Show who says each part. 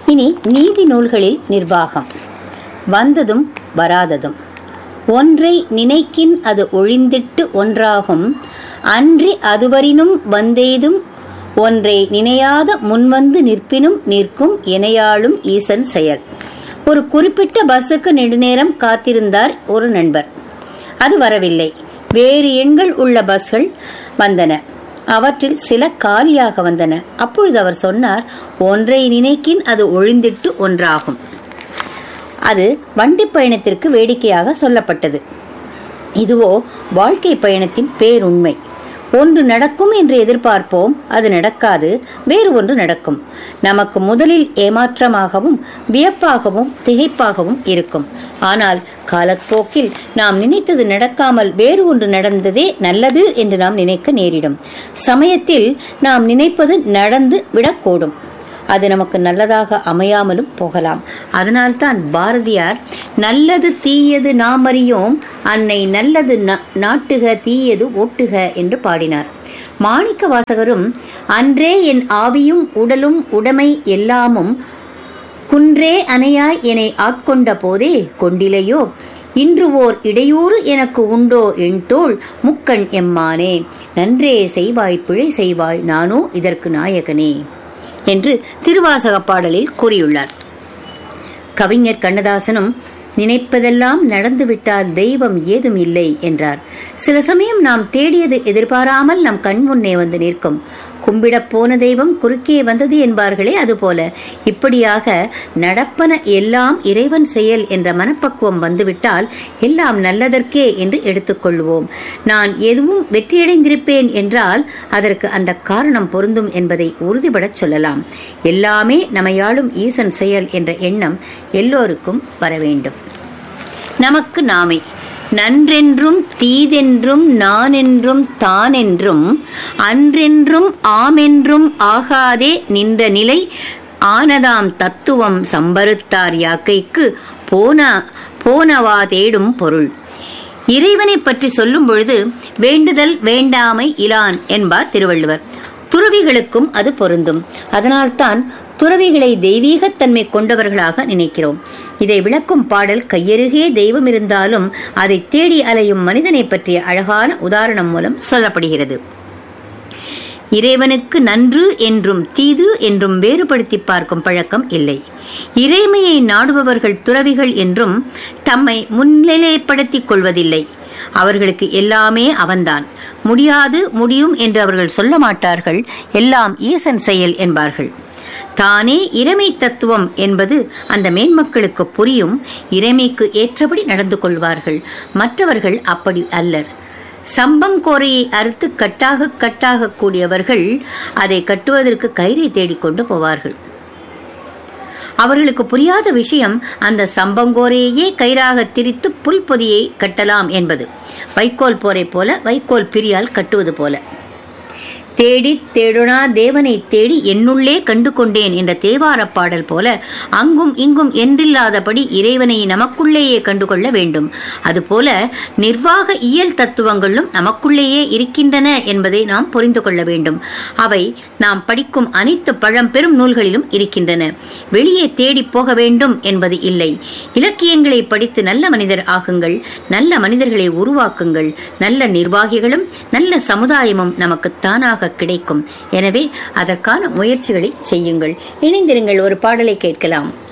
Speaker 1: இனி நீதி நூல்களில் நிர்வாகம் வந்ததும் வராததும் ஒன்றை நினைக்கின் அது ஒழிந்திட்டு ஒன்றாகும் அன்றி அதுவரினும் வந்தேதும் ஒன்றை நினையாத முன்வந்து நிற்பினும் நிற்கும் இணையாளும் ஈசன் செயல் ஒரு குறிப்பிட்ட பஸ்ஸுக்கு நெடுநேரம் காத்திருந்தார் ஒரு நண்பர் அது வரவில்லை வேறு எண்கள் உள்ள பஸ்கள் வந்தன அவற்றில் சில காலியாக வந்தன அப்பொழுது அவர் சொன்னார் ஒன்றை நினைக்கின் அது ஒழிந்திட்டு ஒன்றாகும் அது வண்டி பயணத்திற்கு வேடிக்கையாக சொல்லப்பட்டது இதுவோ வாழ்க்கை பயணத்தின் பேருண்மை ஒன்று நடக்கும் என்று எதிர்பார்ப்போம் அது நடக்காது வேறு ஒன்று நடக்கும் நமக்கு முதலில் ஏமாற்றமாகவும் வியப்பாகவும் திகைப்பாகவும் இருக்கும் ஆனால் காலப்போக்கில் நாம் நினைத்தது நடக்காமல் வேறு ஒன்று நடந்ததே நல்லது என்று நாம் நினைக்க நேரிடும் சமயத்தில் நாம் நினைப்பது நடந்து விடக்கூடும் அது நமக்கு நல்லதாக அமையாமலும் போகலாம் அதனால்தான் பாரதியார் நல்லது தீயது நாம் அறியோம் அன்னை நல்லது நாட்டுக தீயது ஓட்டுக என்று பாடினார் மாணிக்க வாசகரும் அன்றே என் ஆவியும் உடலும் உடைமை எல்லாமும் குன்றே அணையாய் என்னை ஆட்கொண்ட போதே கொண்டிலையோ இன்று ஓர் இடையூறு எனக்கு உண்டோ என் தோள் முக்கண் எம்மானே நன்றே செய்வாய் பிழை செய்வாய் நானோ இதற்கு நாயகனே என்று திருவாசக பாடலில் கூறியுள்ளார் கவிஞர் கண்ணதாசனும் நினைப்பதெல்லாம் நடந்துவிட்டால் தெய்வம் ஏதும் இல்லை என்றார் சில சமயம் நாம் தேடியது எதிர்பாராமல் நம் கண் முன்னே வந்து நிற்கும் கும்பிடப் போன தெய்வம் குறுக்கே வந்தது என்பார்களே அதுபோல இப்படியாக நடப்பன எல்லாம் இறைவன் செயல் என்ற மனப்பக்குவம் வந்துவிட்டால் எல்லாம் நல்லதற்கே என்று எடுத்துக்கொள்வோம் நான் எதுவும் வெற்றியடைந்திருப்பேன் என்றால் அதற்கு அந்த காரணம் பொருந்தும் என்பதை உறுதிபடச் சொல்லலாம் எல்லாமே நமையாளும் ஈசன் செயல் என்ற எண்ணம் எல்லோருக்கும் வர வேண்டும் நமக்கு நாமே நன்றென்றும் தீதென்றும் நானென்றும் தானென்றும் அன்றென்றும் ஆமென்றும் ஆகாதே நின்ற நிலை ஆனதாம் தத்துவம் சம்பருத்தார் யாக்கைக்கு போன போனவா தேடும் பொருள் இறைவனை பற்றி சொல்லும் பொழுது வேண்டுதல் வேண்டாமை இலான் என்பார் திருவள்ளுவர் துறவிகளுக்கும் அது பொருந்தும் அதனால்தான் துறவிகளை தெய்வீகத்தன்மை கொண்டவர்களாக நினைக்கிறோம் இதை விளக்கும் பாடல் கையருகே தெய்வம் இருந்தாலும் அதை தேடி அலையும் மனிதனை பற்றிய அழகான உதாரணம் மூலம் சொல்லப்படுகிறது இறைவனுக்கு நன்று என்றும் தீது என்றும் வேறுபடுத்தி பார்க்கும் பழக்கம் இல்லை இறைமையை நாடுபவர்கள் துறவிகள் என்றும் தம்மை முன்னிலைப்படுத்திக் கொள்வதில்லை அவர்களுக்கு எல்லாமே அவன்தான் முடியாது முடியும் என்று அவர்கள் சொல்ல மாட்டார்கள் எல்லாம் ஈசன் செயல் என்பார்கள் தானே இறைமை தத்துவம் என்பது அந்த மேன்மக்களுக்கு புரியும் இறைமைக்கு ஏற்றபடி நடந்து கொள்வார்கள் மற்றவர்கள் அப்படி அல்லர் சம்பங்கோரையை அறுத்து கட்டாக கட்டாக கூடியவர்கள் அதை கட்டுவதற்கு கயிறை தேடிக்கொண்டு போவார்கள் அவர்களுக்கு புரியாத விஷயம் அந்த சம்பங்கோரையே கயிறாக திரித்து புல்பொதியை கட்டலாம் என்பது வைக்கோல் போரை போல வைக்கோல் பிரியால் கட்டுவது போல தேடி தேடுனா தேவனை தேடி என்னுள்ளே கண்டு கொண்டேன் என்ற தேவார பாடல் போல அங்கும் இங்கும் என்றில்லாதபடி இறைவனை நமக்குள்ளேயே கண்டுகொள்ள வேண்டும் அதுபோல நிர்வாக இயல் தத்துவங்களும் நமக்குள்ளேயே இருக்கின்றன என்பதை நாம் புரிந்து கொள்ள வேண்டும் அவை நாம் படிக்கும் அனைத்து பழம்பெரும் நூல்களிலும் இருக்கின்றன வெளியே தேடி போக வேண்டும் என்பது இல்லை இலக்கியங்களை படித்து நல்ல மனிதர் ஆகுங்கள் நல்ல மனிதர்களை உருவாக்குங்கள் நல்ல நிர்வாகிகளும் நல்ல சமுதாயமும் நமக்கு தானாக கிடைக்கும் எனவே அதற்கான முயற்சிகளை செய்யுங்கள் இணைந்திருங்கள் ஒரு பாடலை கேட்கலாம்